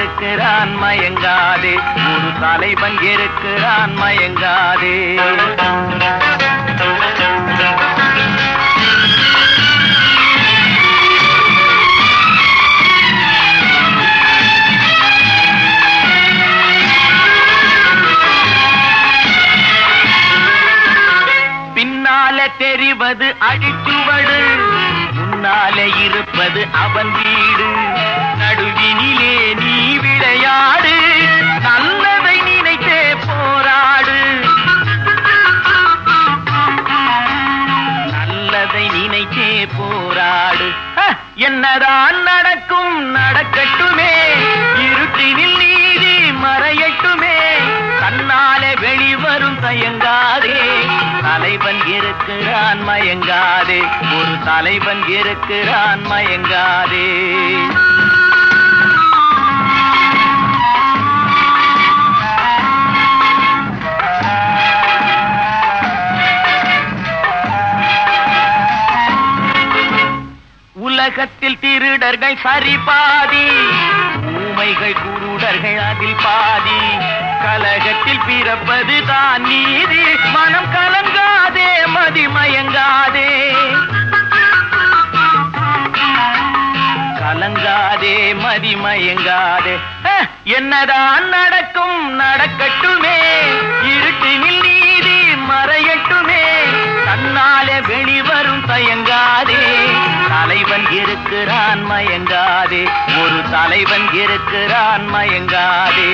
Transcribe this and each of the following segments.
இருக்கிறான் மயங்காதே ஒரு தலைவன் இருக்கிறான் மயங்காதே பின்னால தெரிவது அடிச்சுவடு முன்னாலே இருப்பது அவன் வீடு நடுவினிலே நீ விளையாடு நல்லதை நினைத்தே போராடு நல்லதை நினைத்தே போராடு ஹ! என்னதான் நடக்கும் நடக்கட்டுமே இருட்டினில் நீதி மறையட்டுமே தன்னாலே வெளிவரும் தயங்காதே தலைவன் இருக்கிறான் மயங்காதே ஒரு தலைவன் இருக்கிறான் மயங்காதே உலகத்தில் திருடர்கள் சரி பாதி ஊமைகள் குருடர்கள் அதில் பாதி கலகத்தில் பிறப்பது தான் நீதி மனம் கலங்காதே மதிமயங்காதே கலங்காதே மதிமயங்காதே ஹ! என்னதான் நடக்கும் நடக்கட்டுமே இருட்டினில் நீதி மறையட்டுமே தன்னாலே வெளிவரும் தயங்காதே தலைவன் இருக்கிறான் மயங்காதே ஒரு தலைவன் இருக்கிறான் மயங்காதே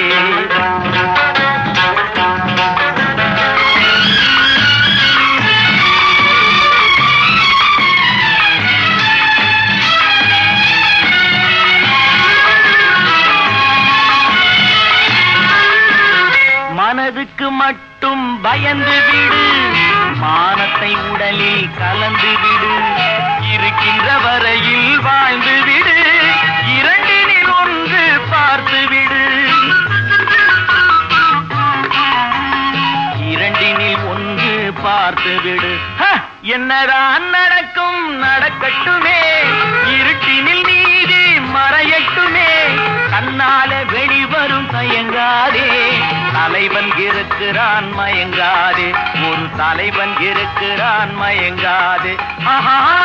மனதுக்கு மட்டும் பயந்து விடு மானத்தை உடலில் கலந்து விடு இருக்கின்ற வரையில் வாழ்ந்து விடு இரண்டினில் ஒன்று பார்த்து விடு இரண்டினில் ஒன்று பார்த்து விடு ஹ! என்னதான் நடக்கும் நடக்கட்டுமே இருட்டினில் நீதி மறையட்டுமே தன்னால வெளிவரும் தயங்காதே தலைவன் இருக்கிறான் மயங்காதே ஒரு தலைவன் இருக்கிறான் மயங்காதே ஆஹா